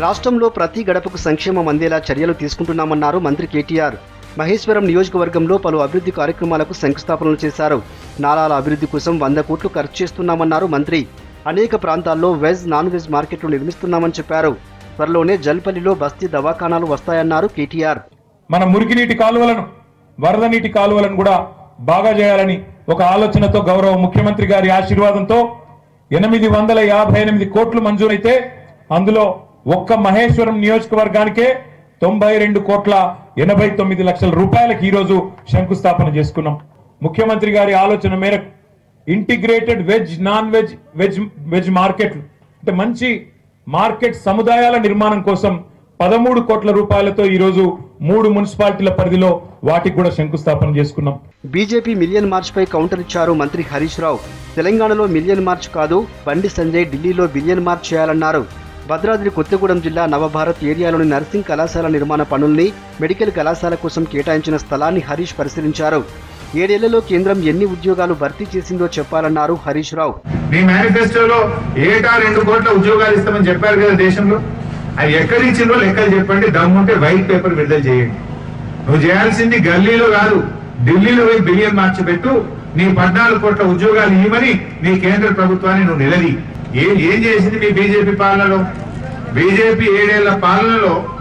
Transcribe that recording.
రాష్ట్రంలో ప్రతి గడపకు సంక్షేమం అందేలా చర్యలు తీసుకుంటున్నామన్నారు మంత్రి కేటీఆర్ మహేశ్వరం నియోజకవర్గంలో పలు అభివృద్ధి కార్యక్రమాలకు శంకుస్థాపనలు చేశారు నాలాల అభివృద్ధి కోసం వంద కోట్లు ఖర్చు చేస్తున్నామన్నారు మంత్రి అనేక ప్రాంతాల్లో వెజ్ నాన్ వెజ్ మార్కెట్లు నిర్మిస్తున్నామని చెప్పారు త్వరలోనే జల్పల్లిలో బస్తీ దవాఖానాలు వస్తాయన్నారు కేటీఆర్ మన మురికినీటి కాలువలను వరద నీటి కాలువలను కూడా బాగా చేయాలని ఒక ఆలోచనతో గౌరవ ముఖ్యమంత్రి గారి ఆశీర్వాదంతో ఎనిమిది వందల యాభై ఎనిమిది కోట్లు మంజూరైతే అందులో ఒక్క మహేశ్వరం నియోజకవర్గానికే తొంభై రెండు కోట్ల ఎనభై తొమ్మిది లక్షల రూపాయలకు ఈరోజు శంకుస్థాపన చేసుకున్నాం ముఖ్యమంత్రి గారి ఆలోచన మేరకు integrated veg non veg veg veg మార్కెట్లు అంటే మంచి మార్కెట్ సముదాయాల నిర్మాణం కోసం పదమూడు కోట్ల రూపాయలతో ఈరోజు మూడు మున్సిపాలిటీల పరిధిలో వాటికి కూడా శంకుస్థాపన చేసుకున్నాం బీజేపీ మిలియన్ మార్చ్ పై కౌంటర్ ఇచ్చారు మంత్రి హరీష్ రావు తెలంగాణలో మిలియన్ మార్చ్ కాదు బండి సంజయ్ ఢిల్లీలో బిలియన్ మార్చ్ చేయాలన్నారు భద్రాద్రి కొత్తగూడెం జిల్లా నవభారత్ ఏరియాలోని నర్సింగ్ కళాశాల నిర్మాణ పనుల్ని మెడికల్ కళాశాల కోసం కేటాయించిన స్థలాన్ని హరీష్ పరిశీలించారు ఏడేళ్లలో కేంద్రం ఎన్ని ఉద్యోగాలు భర్తీ చేసిందో చెప్పాలన్నారు హరీష్ రావు మీ మేనిఫెస్టోలో ఏటా రెండు కోట్ల ఉద్యోగాలు ఇస్తామని చెప్పారు కదా దేశంలో అది ఎక్కడి ఇచ్చిందో లెక్కలు చెప్పండి దమ్ముంటే వైట్ పేపర్ విడుదల చేయండి నువ్వు చేయాల్సింది గల్లీలో కాదు ఢిల్లీలో పోయి బిలియన్ మార్చి పెట్టు నీ పద్నాలుగు కోట్ల ఉద్యోగాలు ఇవ్వమని నీ కేంద్ర ప్రభుత్వాన్ని నువ్వు నిలది ఏం ఏం చేసింది మీ బీజేపీ పాలనలో బీజేపీ ఏడేళ్ల పాలనలో